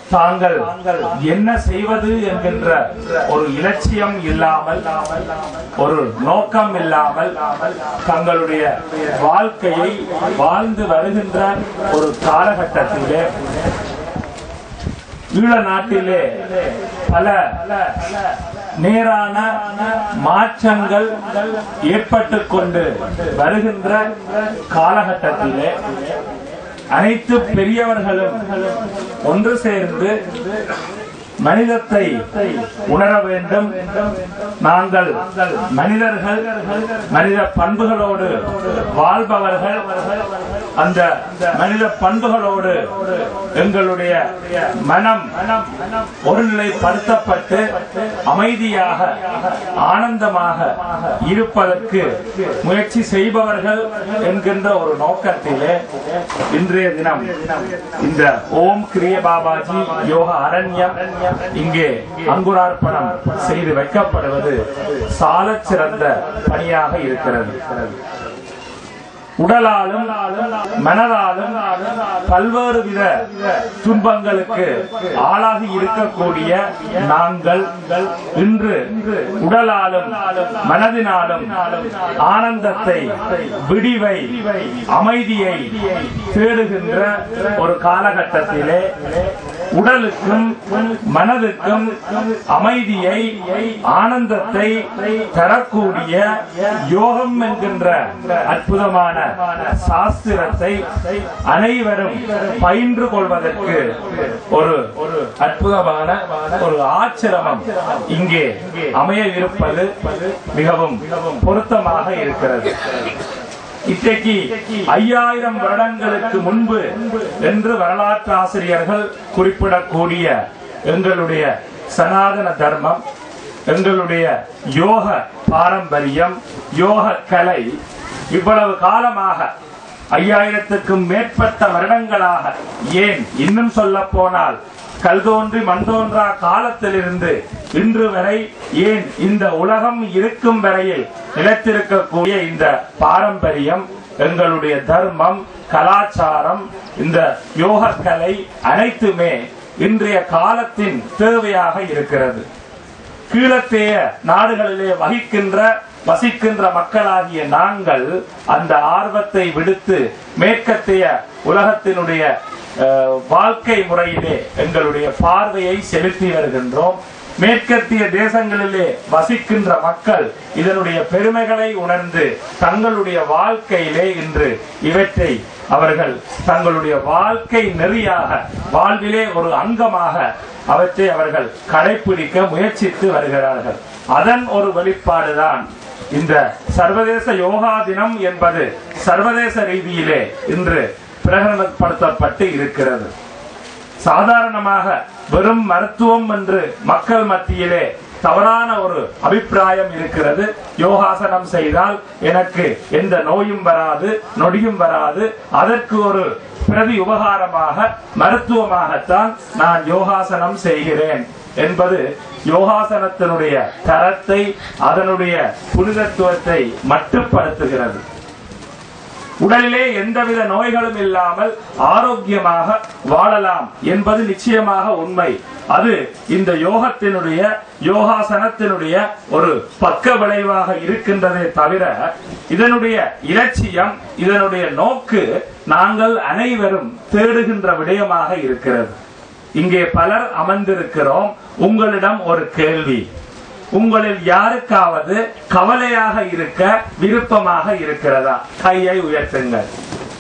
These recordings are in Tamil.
தாங்கள் என்ன செய்வது என்கின்ற ஒரு இலட்சியம் இல்லாமல் ஒரு நோக்கம் இல்லாமல் தங்களுடைய வாழ்க்கையை வாழ்ந்து வருகின்ற ஒரு காலகட்டத்திலே ஈழ நாட்டிலே பல நேரான மாற்றங்கள் ஏற்பட்டு கொண்டு வருகின்ற காலகட்டத்திலே அனைத்து பெரியவர்களும் ஒன்று சேர்ந்து மனிதத்தை உணர வேண்டும் நாங்கள் மனிதர்கள் மனித பண்புகளோடு வாழ்பவர்கள் அந்த மனித பண்புகளோடு எங்களுடைய மனம் ஒருநிலைப்படுத்தப்பட்டு அமைதியாக ஆனந்தமாக இருப்பதற்கு முயற்சி செய்பவர்கள் என்கின்ற ஒரு நோக்கத்திலே இன்றைய தினம் இந்த ஓம் கிரிய பாபாஜி யோக அரண்யம் இங்கே அங்குரார்ப்பணம் செய்து வைக்கப்படுவது சாலச் சிறந்த பணியாக இருக்கிறது உடலாலும் மனதாலும் பல்வேறு வித துன்பங்களுக்கு ஆளாகி இருக்கக்கூடிய நாங்கள் இன்று உடலாலும் மனதினாலும் ஆனந்தத்தை விடிவை அமைதியை தேடுகின்ற ஒரு காலகட்டத்திலே உடலுக்கும் மனதுக்கும் அமைதியை ஆனந்தத்தை தரக்கூடிய யோகம் என்கின்ற அற்புதமான சாஸ்திரத்தை அனைவரும் பயின்று கொள்வதற்கு ஒரு அற்புதமான ஒரு ஆச்சிரமம் இங்கே அமைய இருப்பது மிகவும் பொருத்தமாக இருக்கிறது இன்றைக்கு ஐயாயிரம் வருடங்களுக்கு முன்பு என்று வரலாற்று ஆசிரியர்கள் குறிப்பிடக்கூடிய எங்களுடைய சனாதன தர்மம் எங்களுடைய யோக பாரம்பரியம் யோக கலை இவ்வளவு காலமாக ஐயாயிரத்துக்கும் மேற்பட்ட வருடங்களாக ஏன் இன்னும் சொல்ல போனால் கல் தோன்றி மண் தோன்றா காலத்திலிருந்து இன்று வரை ஏன் இந்த உலகம் இருக்கும் வரையில் நிலைத்திருக்கக்கூடிய இந்த பாரம்பரியம் எங்களுடைய தர்மம் கலாச்சாரம் இந்த யோக கலை அனைத்துமே இன்றைய காலத்தின் தேவையாக இருக்கிறது கீழத்தேய நாடுகளிலே வகிக்கின்ற வசிக்கின்ற மக்களாகிய நாங்கள் அந்த ஆர்வத்தை விடுத்து மேற்கத்தைய உலகத்தினுடைய அஹ், வாழ்க்கை முறையிலே எங்களுடைய பார்வையை செலுத்தி வருகின்றோம் மேற்கத்திய தேசங்களிலே வசிக்கின்ற மக்கள் இதனுடைய பெருமைகளை உணர்ந்து தங்களுடைய வாழ்க்கையிலே இன்று இவற்றை அவர்கள் தங்களுடைய வாழ்க்கை நெறியாக வாழ்விலே ஒரு அங்கமாக அவற்றை அவர்கள் கடைபிடிக்க முயற்சித்து வருகிறார்கள் அதன் ஒரு வெளிப்பாடுதான் இந்த சர்வதேச யோகா தினம் என்பது சர்வதேச ரீதியிலே இன்று பிரகடனப்படுத்தப்பட்டு இருக்கிறது சாதாரணமாக வெறும் மருத்துவம் என்று மக்கள் மத்தியிலே தவறான ஒரு அபிப்பிராயம் இருக்கிறது யோகாசனம் செய்தால் எனக்கு எந்த நோயும் வராது நொடியும் வராது அதற்கு ஒரு பிரதி உபகாரமாக மருத்துவமாகத்தான் நான் யோகாசனம் செய்கிறேன் என்பது யோகாசனத்தினுடைய தரத்தை அதனுடைய புனிதத்துவத்தை மட்டுப்படுத்துகிறது உடலிலே எந்தவித நோய்களும் இல்லாமல் ஆரோக்கியமாக வாழலாம் என்பது நிச்சயமாக உண்மை அது இந்த யோகத்தினுடைய யோகாசனத்தினுடைய ஒரு பக்க விளைவாக இருக்கின்றதே தவிர இதனுடைய இலட்சியம் இதனுடைய நோக்கு நாங்கள் அனைவரும் தேடுகின்ற விடயமாக இருக்கிறது இங்கே பலர் அமர்ந்திருக்கிறோம் உங்களிடம் ஒரு கேள்வி உங்களில் யாருக்காவது கவலையாக இருக்க விருப்பமாக இருக்கிறதா கையை உயர்த்துங்கள்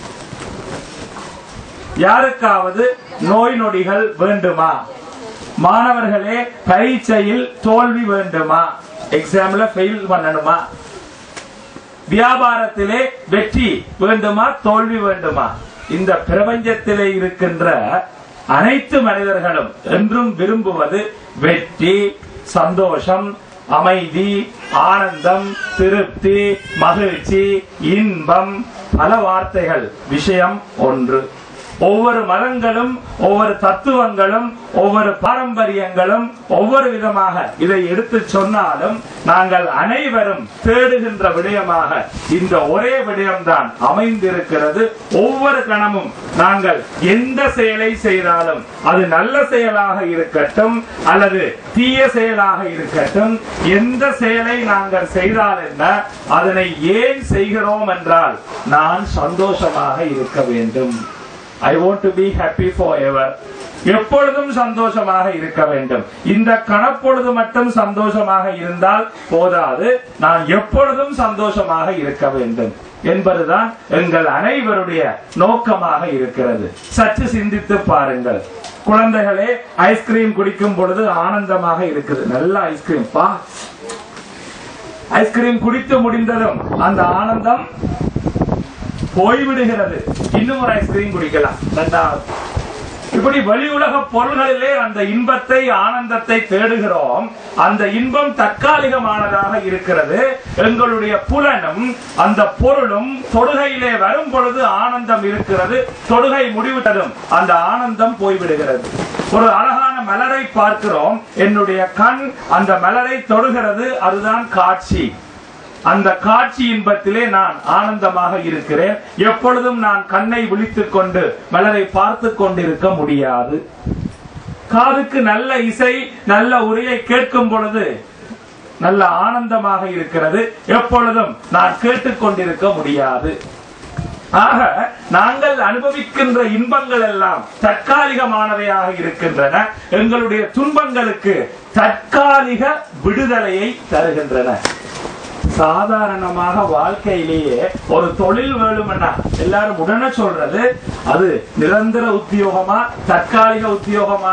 யாருக்காவது நோய் நொடிகள் வேண்டுமா மாணவர்களே பரீட்சையில் தோல்வி வேண்டுமா எக்ஸாம்ல ஃபெயில் பண்ணணுமா வியாபாரத்திலே வெற்றி வேண்டுமா தோல்வி வேண்டுமா இந்த பிரபஞ்சத்திலே இருக்கின்ற அனைத்து மனிதர்களும் என்றும் விரும்புவது வெற்றி சந்தோஷம் அமைதி ஆனந்தம் திருப்தி மகிழ்ச்சி இன்பம் பல வார்த்தைகள் விஷயம் ஒன்று ஒவ்வொரு மதங்களும் ஒவ்வொரு தத்துவங்களும் ஒவ்வொரு பாரம்பரியங்களும் ஒவ்வொரு விதமாக இதை எடுத்து சொன்னாலும் நாங்கள் அனைவரும் தேடுகின்ற விடயமாக இந்த ஒரே விடயம்தான் அமைந்திருக்கிறது ஒவ்வொரு கணமும் நாங்கள் எந்த செயலை செய்தாலும் அது நல்ல செயலாக இருக்கட்டும் அல்லது தீய செயலாக இருக்கட்டும் எந்த செயலை நாங்கள் செய்தால் என்ன அதனை ஏன் செய்கிறோம் என்றால் நான் சந்தோஷமாக இருக்க வேண்டும் I want to be happy forever எப்பொழுதும் சந்தோஷமாக இருக்க வேண்டும் இந்த கணப்பொழுது மட்டும் சந்தோஷமாக இருந்தால் போதாது நான் எப்பொழுதும் சந்தோஷமாக இருக்க வேண்டும் என்பதுதான் எங்கள் அனைவருடைய நோக்கமாக இருக்கிறது சற்று சிந்தித்து பாருங்கள் குழந்தைகளே ஐஸ்கிரீம் குடிக்கும் பொழுது ஆனந்தமாக இருக்குது நல்ல ஐஸ்கிரீம் பா ஐஸ்கிரீம் குடித்து முடிந்ததும் அந்த ஆனந்தம் போய்விடுகிறது இன்னும் ஒரு ஐஸ்கிரீம் குடிக்கலாம் ரெண்டாவது இப்படி வெளி உலக பொருள்களிலே அந்த இன்பத்தை ஆனந்தத்தை தேடுகிறோம் அந்த இன்பம் தற்காலிகமானதாக இருக்கிறது எங்களுடைய புலனும் அந்த பொருளும் தொடுகையிலே வரும் பொழுது ஆனந்தம் இருக்கிறது தொடுகை முடிவிட்டதும் அந்த ஆனந்தம் போய்விடுகிறது ஒரு அழகான மலரை பார்க்கிறோம் என்னுடைய கண் அந்த மலரை தொடுகிறது அதுதான் காட்சி அந்த காட்சி இன்பத்திலே நான் ஆனந்தமாக இருக்கிறேன் எப்பொழுதும் நான் கண்ணை விழித்துக் கொண்டு மலரை பார்த்து கொண்டிருக்க முடியாது காதுக்கு நல்ல இசை நல்ல உரையை கேட்கும் பொழுது நல்ல ஆனந்தமாக இருக்கிறது எப்பொழுதும் நான் கேட்டுக்கொண்டிருக்க முடியாது ஆக நாங்கள் அனுபவிக்கின்ற இன்பங்கள் எல்லாம் தற்காலிகமானவையாக இருக்கின்றன எங்களுடைய துன்பங்களுக்கு தற்காலிக விடுதலையை தருகின்றன சாதாரணமாக வாழ்க்கையிலேயே ஒரு தொழில் வேணும்னா எல்லாரும் உடனே சொல்றது அது நிரந்தர உத்தியோகமா தற்காலிக உத்தியோகமா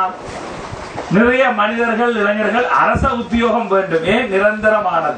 நிறைய மனிதர்கள் இளைஞர்கள் அரச உத்தியோகம் வேண்டுமே நிரந்தரமானது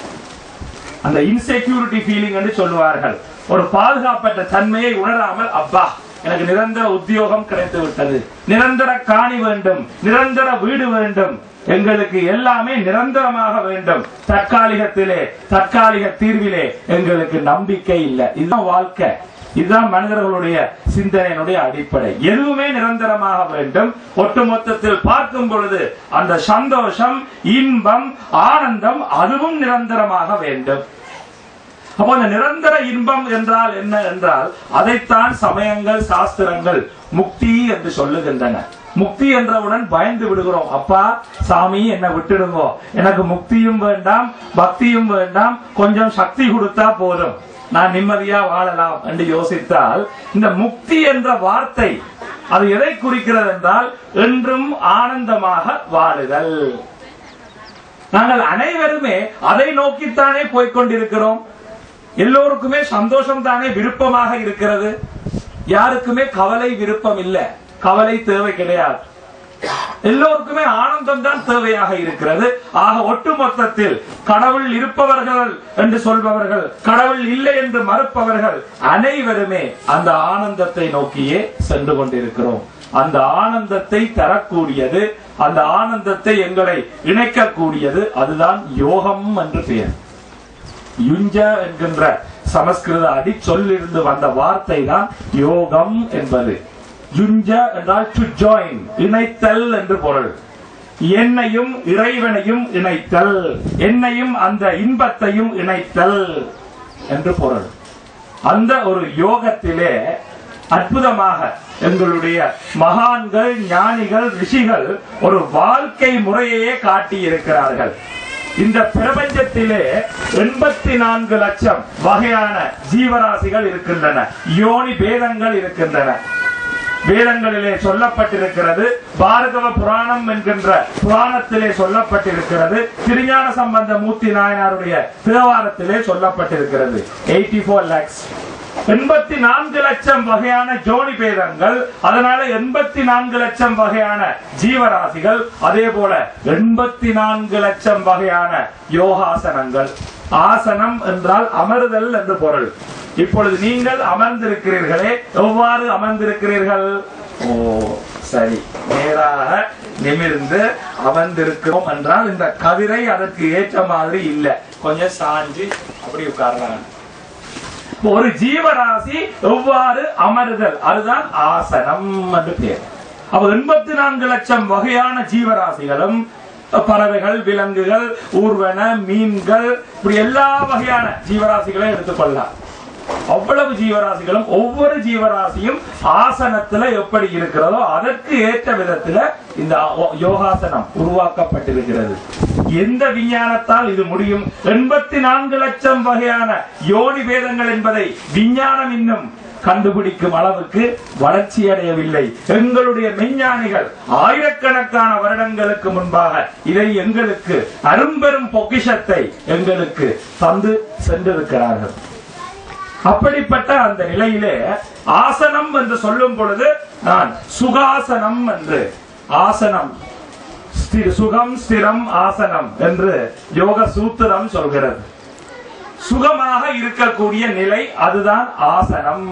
அந்த இன்செக்யூரிட்டி ஃபீலிங் என்று சொல்லுவார்கள் ஒரு பாதுகாப்பற்ற தன்மையை உணராமல் அப்பா எனக்கு நிரந்தர உத்தியோகம் கிடைத்து விட்டது நிரந்தர காணி வேண்டும் நிரந்தர வீடு வேண்டும் எங்களுக்கு எல்லாமே நிரந்தரமாக வேண்டும் தற்காலிகத்திலே தற்காலிக தீர்விலே எங்களுக்கு நம்பிக்கை இல்லை இதுதான் வாழ்க்கை இதுதான் மனிதர்களுடைய சிந்தனையினுடைய அடிப்படை எதுவுமே நிரந்தரமாக வேண்டும் ஒட்டுமொத்தத்தில் பார்க்கும் பொழுது அந்த சந்தோஷம் இன்பம் ஆனந்தம் அதுவும் நிரந்தரமாக வேண்டும் அப்போ அந்த நிரந்தர இன்பம் என்றால் என்ன என்றால் அதைத்தான் சமயங்கள் சாஸ்திரங்கள் முக்தி என்று சொல்லுகின்றன முக்தி என்றவுடன் பயந்து விடுகிறோம் அப்பா சாமி என்னை விட்டுடுங்கோ எனக்கு முக்தியும் வேண்டாம் பக்தியும் வேண்டாம் கொஞ்சம் சக்தி கொடுத்தா போதும் நான் நிம்மதியா வாழலாம் என்று யோசித்தால் இந்த முக்தி என்ற வார்த்தை அது எதை குறிக்கிறது என்றால் என்றும் ஆனந்தமாக வாழுதல் நாங்கள் அனைவருமே அதை நோக்கித்தானே போய்கொண்டிருக்கிறோம் எல்லோருக்குமே சந்தோஷம் தானே விருப்பமாக இருக்கிறது யாருக்குமே கவலை விருப்பம் இல்லை கவலை தேவை கிடையாது எல்லோருக்குமே ஆனந்தம் தான் தேவையாக இருக்கிறது ஆக ஒட்டுமொத்தத்தில் கடவுள் இருப்பவர்கள் என்று சொல்பவர்கள் கடவுள் இல்லை என்று மறுப்பவர்கள் அனைவருமே அந்த ஆனந்தத்தை நோக்கியே சென்று கொண்டிருக்கிறோம் அந்த ஆனந்தத்தை தரக்கூடியது அந்த ஆனந்தத்தை எங்களை இணைக்கக்கூடியது அதுதான் யோகம் என்று பெயர் யுஞ்ச என்கின்ற சமஸ்கிருத அடிச்சொல்லிருந்து வந்த வார்த்தை தான் யோகம் என்பது யுஞ்ச என்றால் டு ஜாயின் இணைத்தல் என்று பொருள் என்னையும் இறைவனையும் இணைத்தல் என்னையும் அந்த இன்பத்தையும் இணைத்தல் என்று பொருள் அந்த ஒரு யோகத்திலே அற்புதமாக எங்களுடைய மகான்கள் ஞானிகள் ரிஷிகள் ஒரு வாழ்க்கை முறையையே காட்டி இருக்கிறார்கள் இந்த பிரபஞ்சத்திலே எண்பத்தி நான்கு லட்சம் வகையான ஜீவராசிகள் இருக்கின்றன யோனி பேதங்கள் இருக்கின்றன வேதங்களிலே சொல்லப்பட்டிருக்கிறது பார்கவ புராணம் என்கின்ற புராணத்திலே சொல்லப்பட்டிருக்கிறது திருஞான சம்பந்த மூர்த்தி நாயனாருடைய தேவாரத்திலே சொல்லப்பட்டிருக்கிறது எயிட்டி ஃபோர் லேக்ஸ் எண்பத்தி நான்கு லட்சம் வகையான ஜோனி பேதங்கள் அதனால எண்பத்தி நான்கு லட்சம் வகையான ஜீவராசிகள் அதே போல எண்பத்தி நான்கு லட்சம் வகையான யோகாசனங்கள் ஆசனம் என்றால் அமர்தல் என்று பொருள் இப்பொழுது நீங்கள் அமர்ந்திருக்கிறீர்களே எவ்வாறு அமர்ந்திருக்கிறீர்கள் ஓ சரி நேராக நிமிர்ந்து அமர்ந்திருக்கிறோம் என்றால் இந்த கதிரை அதற்கு ஏற்ற மாதிரி இல்லை கொஞ்சம் சாஞ்சு அப்படி உட்கார்றாங்க ஒரு ஜீவராசி எவ்வாறு அமருதல் அதுதான் ஆசனம் என்று பேர் அப்ப எண்பத்தி நான்கு லட்சம் வகையான ஜீவராசிகளும் பறவைகள் விலங்குகள் ஊர்வன மீன்கள் இப்படி எல்லா வகையான ஜீவராசிகளையும் எடுத்துக்கொள்ளலாம் அவ்வளவு ஜீவராசிகளும் ஒவ்வொரு ஜீவராசியும் ஆசனத்துல எப்படி இருக்கிறதோ அதற்கு ஏற்ற விதத்துல இந்த ஆ- யோகாசனம் உருவாக்கப்பட்டிருக்கிறது எந்த விஞ்ஞானத்தால் இது முடியும் எண்பத்தி நான்கு லட்சம் வகையான யோனி வேதங்கள் என்பதை விஞ்ஞானம் இன்னும் கண்டுபிடிக்கும் அளவுக்கு வளர்ச்சி அடையவில்லை எங்களுடைய மெஞ்ஞானிகள் ஆயிரக்கணக்கான வருடங்களுக்கு முன்பாக இதை எங்களுக்கு அரும்பெரும் பொக்கிஷத்தை எங்களுக்கு தந்து சென்றிருக்கிறார்கள் அப்படிப்பட்ட அந்த நிலையிலே ஆசனம் என்று சொல்லும் பொழுது நான் சுகாசனம் என்று ஆசனம் ஸ்தி- சுகம் ஸ்திரம் ஆசனம் என்று யோக சூத்திரம் சொல்கிறது சுகமாக இருக்கக்கூடிய நிலை அதுதான் ஆசனம்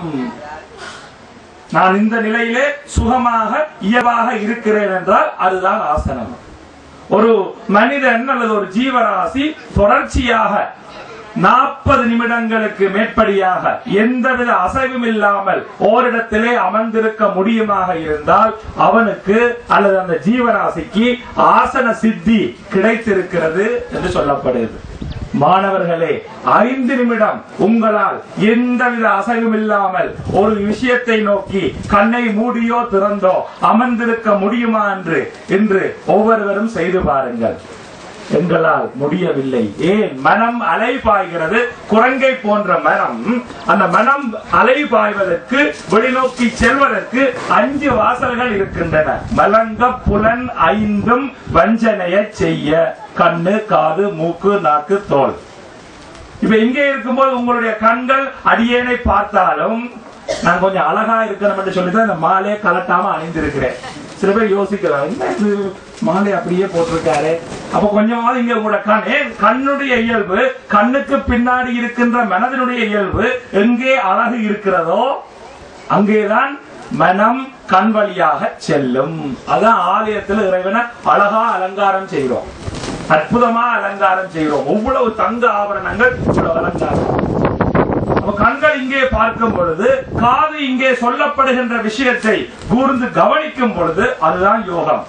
நான் இந்த நிலையிலே சுகமாக இயல்பாக இருக்கிறேன் என்றால் அதுதான் ஆசனம் ஒரு மனிதன் அல்லது ஒரு ஜீவராசி தொடர்ச்சியாக நாற்பது நிமிடங்களுக்கு மேற்படியாக எந்தவித அசைவும் இல்லாமல் ஓரிடத்திலே அமர்ந்திருக்க முடியுமாக இருந்தால் அவனுக்கு அல்லது அந்த ஜீவராசிக்கு ஆசன சித்தி கிடைத்திருக்கிறது என்று சொல்லப்படுது மாணவர்களே ஐந்து நிமிடம் உங்களால் எந்தவித அசைவும் இல்லாமல் ஒரு விஷயத்தை நோக்கி கண்ணை மூடியோ திறந்தோ அமர்ந்திருக்க முடியுமா என்று இன்று ஒவ்வொருவரும் செய்து பாருங்கள் எங்களால் முடியவில்லை ஏன் மனம் அலை பாய்கிறது குரங்கை போன்ற மனம் அந்த மனம் அலை பாய்வதற்கு வெளிநோக்கி செல்வதற்கு அஞ்சு வாசல்கள் இருக்கின்றன மலங்க புலன் ஐந்தும் வஞ்சனைய செய்ய கண்ணு காது மூக்கு நாக்கு தோல் இப்ப இங்கே இருக்கும்போது உங்களுடைய கண்கள் அடியேனை பார்த்தாலும் நான் கொஞ்சம் அழகா இருக்கணும் என்று சொல்லிதான் இந்த மாலையை கலட்டாம அணிந்திருக்கிறேன் சில பேர் யோசிக்கலாம் என்ன இது மாலை அப்படியே போட்டிருக்காரு அப்ப கொஞ்சமாவது இங்க கூட கண் ஏன் கண்ணுடைய இயல்பு கண்ணுக்கு பின்னாடி இருக்கின்ற மனதினுடைய இயல்பு எங்கே அழகு இருக்கிறதோ அங்கேதான் மனம் கண் வழியாக செல்லும் அதான் ஆலயத்தில் இறைவனை அழகா அலங்காரம் செய்கிறோம் அற்புதமா அலங்காரம் செய்கிறோம் ஒவ்வளவு தங்க ஆபரணங்கள் இவ்வளவு அலங்காரம் அப்ப கண்கள் இங்கே பார்க்கும் பொழுது காது இங்கே சொல்லப்படுகின்ற விஷயத்தை கூர்ந்து கவனிக்கும் பொழுது அதுதான் யோகம்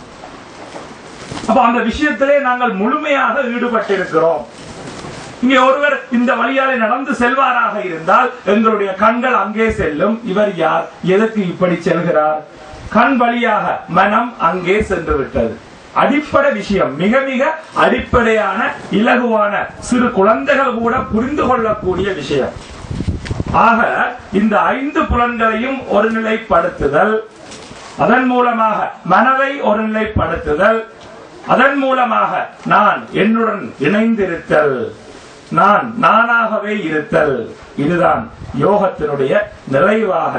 அப்ப அந்த விஷயத்திலே நாங்கள் முழுமையாக ஈடுபட்டிருக்கிறோம் இங்கே ஒருவர் இந்த வழியாலே நடந்து செல்வாராக இருந்தால் எங்களுடைய கண்கள் அங்கே செல்லும் இவர் யார் எதற்கு இப்படி செல்கிறார் கண் வழியாக மனம் அங்கே சென்று விட்டது அடிப்படை விஷயம் மிக மிக அடிப்படையான இலகுவான சிறு குழந்தைகள் கூட புரிந்து கொள்ளக்கூடிய விஷயம் ஆக இந்த ஐந்து புலன்களையும் ஒருநிலைப்படுத்துதல் அதன் மூலமாக மனதை ஒருநிலைப்படுத்துதல் அதன் மூலமாக நான் என்னுடன் இணைந்திருத்தல் நான் நானாகவே இருத்தல் இதுதான் யோகத்தினுடைய நிறைவாக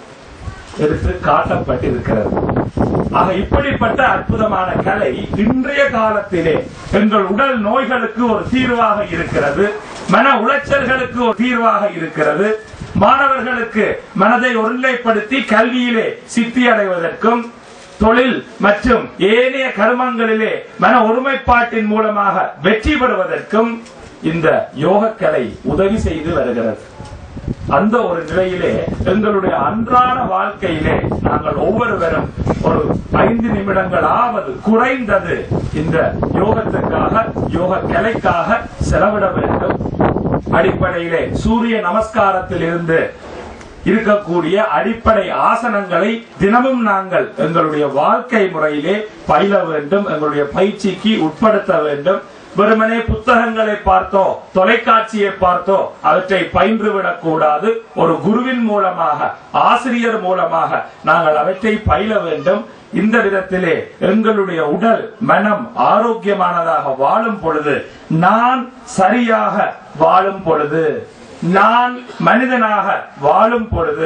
எடுத்து காட்டப்பட்டிருக்கிறது ஆக இப்படிப்பட்ட அற்புதமான கலை இன்றைய காலத்திலே எங்கள் உடல் நோய்களுக்கு ஒரு தீர்வாக இருக்கிறது மன உளைச்சல்களுக்கு ஒரு தீர்வாக இருக்கிறது மாணவர்களுக்கு மனதை ஒருநிலைப்படுத்தி கல்வியிலே சித்தி அடைவதற்கும் தொழில் மற்றும் ஏனைய கர்மங்களிலே மன ஒருமைப்பாட்டின் மூலமாக வெற்றி பெறுவதற்கும் இந்த யோகக்கலை உதவி செய்து வருகிறது அந்த ஒரு நிலையிலே எங்களுடைய அன்றாட வாழ்க்கையிலே நாங்கள் ஒவ்வொருவரும் ஒரு ஐந்து நிமிடங்களாவது குறைந்தது இந்த யோகத்துக்காக யோக கலைக்காக செலவிட வேண்டும் அடிப்படையிலே சூரிய நமஸ்காரத்தில் இருந்து இருக்கக்கூடிய அடிப்படை ஆசனங்களை தினமும் நாங்கள் எங்களுடைய வாழ்க்கை முறையிலே பயில வேண்டும் எங்களுடைய பயிற்சிக்கு உட்படுத்த வேண்டும் வெறுமனே புத்தகங்களை பார்த்தோ தொலைக்காட்சியை பார்த்தோ அவற்றை பயின்றுவிடக் கூடாது ஒரு குருவின் மூலமாக ஆசிரியர் மூலமாக நாங்கள் அவற்றை பயில வேண்டும் இந்த விதத்திலே எங்களுடைய உடல் மனம் ஆரோக்கியமானதாக வாழும் பொழுது நான் சரியாக வாழும் பொழுது நான் மனிதனாக வாழும் பொழுது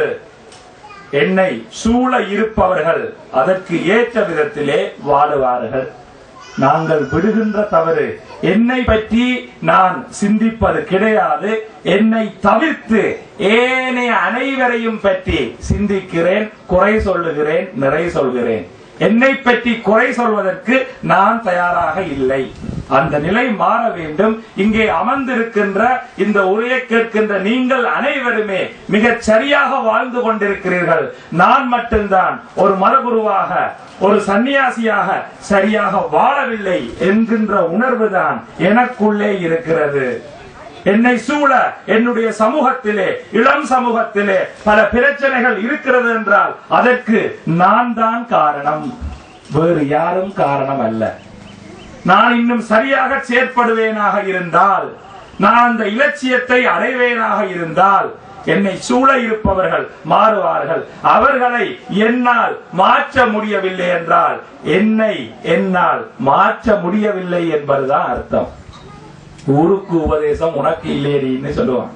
என்னை சூழ இருப்பவர்கள் அதற்கு ஏற்ற விதத்திலே வாழுவார்கள் நாங்கள் விடுகின்ற தவறு என்னை பற்றி நான் சிந்திப்பது கிடையாது என்னை தவிர்த்து ஏனைய அனைவரையும் பற்றி சிந்திக்கிறேன் குறை சொல்லுகிறேன் நிறை சொல்கிறேன் என்னை பற்றி குறை சொல்வதற்கு நான் தயாராக இல்லை அந்த நிலை மாற வேண்டும் இங்கே அமர்ந்திருக்கின்ற இந்த உரையை கேட்கின்ற நீங்கள் அனைவருமே மிகச் சரியாக வாழ்ந்து கொண்டிருக்கிறீர்கள் நான் மட்டும்தான் ஒரு மதகுருவாக ஒரு சன்னியாசியாக சரியாக வாழவில்லை என்கின்ற உணர்வுதான் எனக்குள்ளே இருக்கிறது என்னை சூழ என்னுடைய சமூகத்திலே இளம் சமூகத்திலே பல பிரச்சனைகள் இருக்கிறது என்றால் அதற்கு நான் தான் காரணம் வேறு யாரும் காரணம் அல்ல நான் இன்னும் சரியாக செயற்படுவேனாக இருந்தால் நான் அந்த இலட்சியத்தை அடைவேனாக இருந்தால் என்னை சூழ இருப்பவர்கள் மாறுவார்கள் அவர்களை என்னால் மாற்ற முடியவில்லை என்றால் என்னை என்னால் மாற்ற முடியவில்லை என்பதுதான் அர்த்தம் ஊருக்கு உபதேசம் உனக்கு இல்லையடின்னு சொல்லுவான்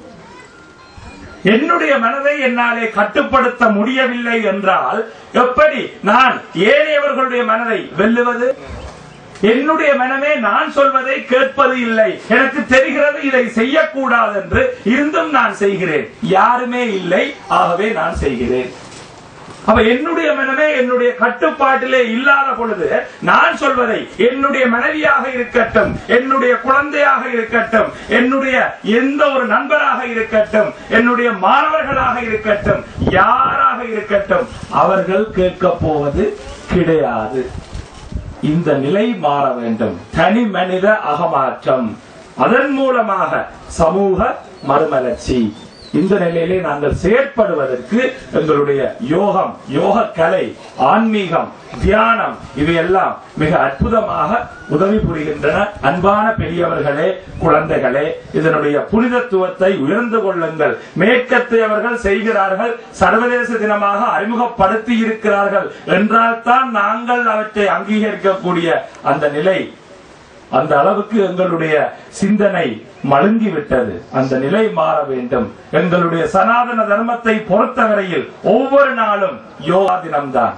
என்னுடைய மனதை என்னாலே கட்டுப்படுத்த முடியவில்லை என்றால் எப்படி நான் ஏனையவர்களுடைய மனதை வெல்லுவது என்னுடைய மனமே நான் சொல்வதை கேட்பது இல்லை எனக்கு தெரிகிறது இதை செய்யக்கூடாது என்று இருந்தும் நான் செய்கிறேன் யாருமே இல்லை ஆகவே நான் செய்கிறேன் அப்ப என்னுடைய மனமே என்னுடைய கட்டுப்பாட்டிலே இல்லாத பொழுது நான் சொல்வதை என்னுடைய மனைவியாக இருக்கட்டும் என்னுடைய குழந்தையாக இருக்கட்டும் என்னுடைய எந்த ஒரு நண்பராக இருக்கட்டும் என்னுடைய மாணவர்களாக இருக்கட்டும் யாராக இருக்கட்டும் அவர்கள் கேட்க போவது கிடையாது இந்த நிலை மாற வேண்டும் தனி மனித அகமாற்றம் அதன் மூலமாக சமூக மறுமலர்ச்சி இந்த நிலையிலே நாங்கள் செயற்படுவதற்கு எங்களுடைய யோகம் யோக கலை ஆன்மீகம் தியானம் இவையெல்லாம் மிக அற்புதமாக உதவி புரிகின்றன அன்பான பெரியவர்களே குழந்தைகளே இதனுடைய புனிதத்துவத்தை உயர்ந்து கொள்ளுங்கள் மேற்கத்தை அவர்கள் செய்கிறார்கள் சர்வதேச தினமாக அறிமுகப்படுத்தி இருக்கிறார்கள் என்றால் தான் நாங்கள் அவற்றை அங்கீகரிக்கக்கூடிய அந்த நிலை அந்த அளவுக்கு எங்களுடைய சிந்தனை மழுங்கி விட்டது அந்த நிலை மாற வேண்டும் எங்களுடைய சனாதன தர்மத்தை பொறுத்தவரையில் ஒவ்வொரு நாளும் யோகா தினம்தான்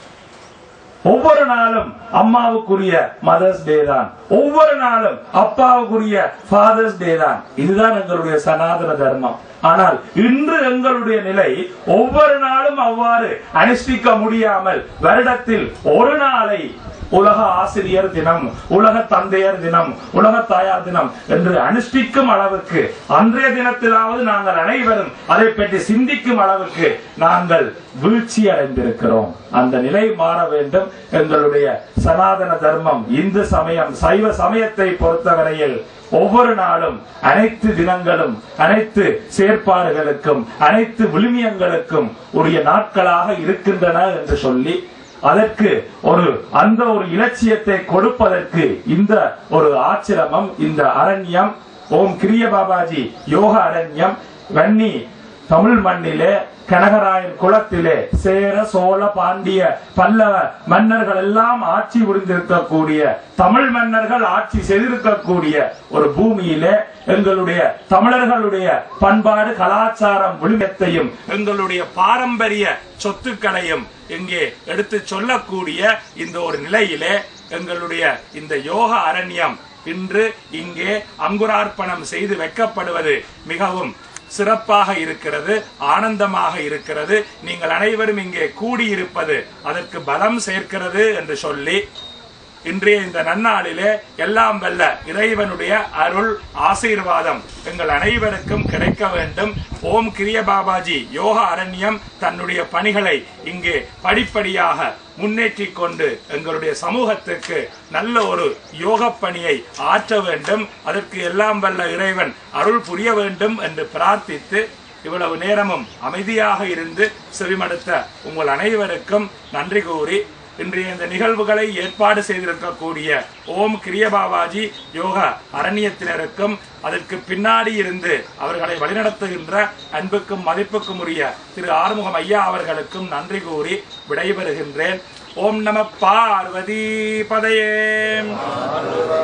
ஒவ்வொரு நாளும் அம்மாவுக்குரிய மதர்ஸ் டே தான் ஒவ்வொரு நாளும் அப்பாவுக்குரிய ஃபாதர்ஸ் டே தான் இதுதான் எங்களுடைய சனாதன தர்மம் ஆனால் இன்று எங்களுடைய நிலை ஒவ்வொரு நாளும் அவ்வாறு அனுஷ்டிக்க முடியாமல் வருடத்தில் ஒரு நாளை உலக ஆசிரியர் தினம் உலக தந்தையர் தினம் உலக தாயார் தினம் என்று அனுஷ்டிக்கும் அளவுக்கு அன்றைய தினத்திலாவது நாங்கள் அனைவரும் அதை பற்றி சிந்திக்கும் அளவுக்கு நாங்கள் வீழ்ச்சி அடைந்திருக்கிறோம் அந்த நிலை மாற வேண்டும் எங்களுடைய சனாதன தர்மம் இந்து சமயம் சைவ சமயத்தை பொறுத்தவரையில் ஒவ்வொரு நாளும் அனைத்து தினங்களும் அனைத்து செயற்பாடுகளுக்கும் அனைத்து விழுமியங்களுக்கும் உரிய நாட்களாக இருக்கின்றன என்று சொல்லி அதற்கு ஒரு அந்த ஒரு இலட்சியத்தை கொடுப்பதற்கு இந்த ஒரு ஆச்சிரமம் இந்த அரண்யம் ஓம் கிரிய பாபாஜி யோக அரண்யம் வன்னி தமிழ் மண்ணிலே கனகராயன் குளத்திலே சேர சோழ பாண்டிய பல்லவ மன்னர்கள் எல்லாம் ஆட்சி புரிந்திருக்கக்கூடிய தமிழ் மன்னர்கள் ஆட்சி செய்திருக்கக்கூடிய ஒரு பூமியிலே எங்களுடைய தமிழர்களுடைய பண்பாடு கலாச்சாரம் விழுமத்தையும் எங்களுடைய பாரம்பரிய சொத்துக்களையும் இங்கே எடுத்து சொல்லக்கூடிய இந்த ஒரு நிலையிலே எங்களுடைய இந்த யோக அரண்யம் இன்று இங்கே அங்குரார்ப்பணம் செய்து வைக்கப்படுவது மிகவும் சிறப்பாக இருக்கிறது ஆனந்தமாக இருக்கிறது நீங்கள் அனைவரும் இங்கே கூடியிருப்பது அதற்கு பலம் சேர்க்கிறது என்று சொல்லி இன்றைய இந்த நன்னாளிலே எல்லாம் வல்ல இறைவனுடைய அருள் ஆசீர்வாதம் எங்கள் அனைவருக்கும் கிடைக்க வேண்டும் ஓம் கிரிய பாபாஜி யோக அரண்யம் தன்னுடைய பணிகளை இங்கே படிப்படியாக முன்னேற்றி கொண்டு எங்களுடைய சமூகத்துக்கு நல்ல ஒரு யோக பணியை ஆற்ற வேண்டும் அதற்கு எல்லாம் வல்ல இறைவன் அருள் புரிய வேண்டும் என்று பிரார்த்தித்து இவ்வளவு நேரமும் அமைதியாக இருந்து செவிமடுத்த உங்கள் அனைவருக்கும் நன்றி கூறி இன்றைய இந்த நிகழ்வுகளை ஏற்பாடு செய்திருக்கக்கூடிய ஓம் கிரியபாபாஜி யோக அரண்யத்தினருக்கும் அதற்கு பின்னாடி இருந்து அவர்களை வழிநடத்துகின்ற அன்புக்கும் மதிப்புக்கும் உரிய திரு ஆறுமுகம் ஐயா அவர்களுக்கும் நன்றி கூறி விடைபெறுகின்றேன் ஓம் நம பார்வதி பதையே